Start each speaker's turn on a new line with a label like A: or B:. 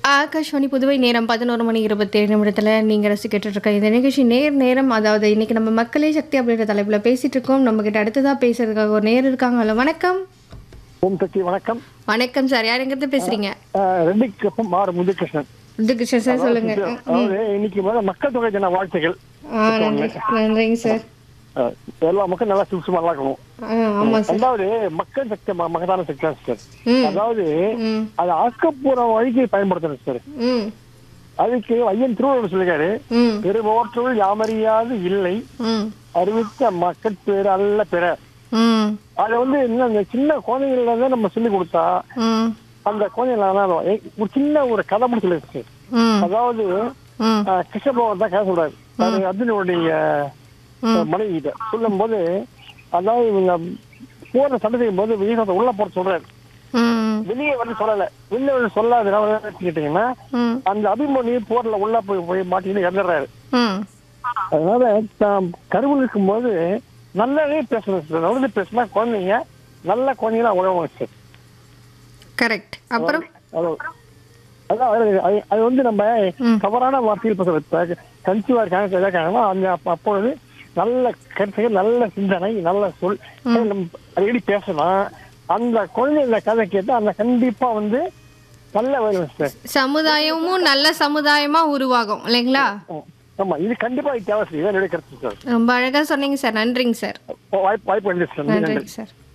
A: ஆகாஷ்வாணி புதுவை நேரம் பதினோரு மணி இருபத்தேழு நிமிடத்தில் நீங்கள் ரசிக்கிட்டு இருக்க இந்த நிகழ்ச்சி நேர் நேரம் அதாவது இன்னைக்கு நம்ம மக்களே சக்தி அப்படின்ற தலைப்பில் பேசிட்டு இருக்கோம் நம்ம கிட்ட அடுத்ததாக பேசுறதுக்காக ஒரு நேர் இருக்காங்கல்ல வணக்கம்
B: ஓம் சக்தி வணக்கம்
A: வணக்கம் சார் யார் எங்கிருந்து பேசுறீங்க
B: அஹ், ரெட்டிக்கு அப்புறம் மாறு முதுகிருஷ்ணன்
A: கிருஷ்ணன் சார் சொல்லுங்க
B: அதாவது இன்னைக்கு முதல்ல மக்கள் தொகை தின வாழ்த்துகள்
A: ஆ நன்றி நன்றிங்க சார்
B: அஹ், எல்லா மக்களும் நல்லா சுசுமா நல்லா இருக்கணும்
A: ஆ ஆமாம் சார்
B: ரெண்டாவது மக்கள் சக்தி ம- மகதான சக்தி தான் சார்
A: ம்
B: அதாவது
A: ம்
B: அது ஆக்கப்பூர்வ வழிக்கு பயன்படுத்தணும் சார்
A: ம்
B: அதுக்கு ஐயன் திருவள்ளுவர் சொல்லுகிறாரு
A: ம்
B: பெருமோற்றுள் யாமறியாது இல்லை
A: ம்
B: அறிவித்த மக்கள் பேர் அல்ல பிற
A: ம்
B: அதை வந்து இன்னும் அந்த சின்ன குழந்தைகள்ல இருந்து நம்ம சொல்லி கொடுத்தா
A: ம்
B: அந்த குழந்தைகள் ஒரு சின்ன ஒரு கதை மட்டும் சொல்லிருக்கு
A: ம்
B: அதாவது
A: ம்
B: ஆஹ் கிருஷ்ணபகவான் தான் கதை சொல்றாரு அது அர்ஜுனுடைய மனைவி கிட்ட சொல்லும் போது அதாவது இவங்க போற சண்டை செய்யும் போது விஜயகாந்த் உள்ள போற சொல்றாரு
A: ம்
B: வெளியே வந்து சொல்லல வெளியே வந்து சொல்லாதனால என்ன கேட்டீங்கன்னா
A: ம்
B: அந்த அபிமன்யு போர்ல உள்ள போய் போய் மாட்டின்னு இறந்துடுறாரு
A: ம்
B: அதனால தாம் கருவில் இருக்கும்போது நல்லாவே பேசணும் சார் நல்லது பேசினா குழந்தைங்க நல்ல குழந்தைங்களா உழவாங்க சார்
A: கரெக்ட் அப்புறம்
B: அது அதான் அது- அது- அது வந்து நம்ம
A: ம்.
B: தவறான வார்த்தைகள் பேசுறது கன்சிவா இருக்காங்க இருக்காங்கன்னா அந்த அப்ப- அப்பொழுது நல்ல கருத்துகள் நல்ல சிந்தனை நல்ல சொல் நம்ம அடிக்கடி பேசலாம் அந்த குழந்தைங்கள கதை கேட்டு அந்த கண்டிப்பா வந்து நல்ல வரும் சார்
A: சமுதாயமும் நல்ல சமுதாயமா உருவாகும் இல்லைங்களா
B: ஆமா இது கண்டிப்பா இது தேவை சார் இதான் என்னுடைய கருத்து சார்
A: ரொம்ப அழகா சொன்னீங்க சார் நன்றிங்க சார்
B: வாய்ப்பு வாய்ப்பு நன்றி சார் நன்றி
A: நன்றிங்க சார்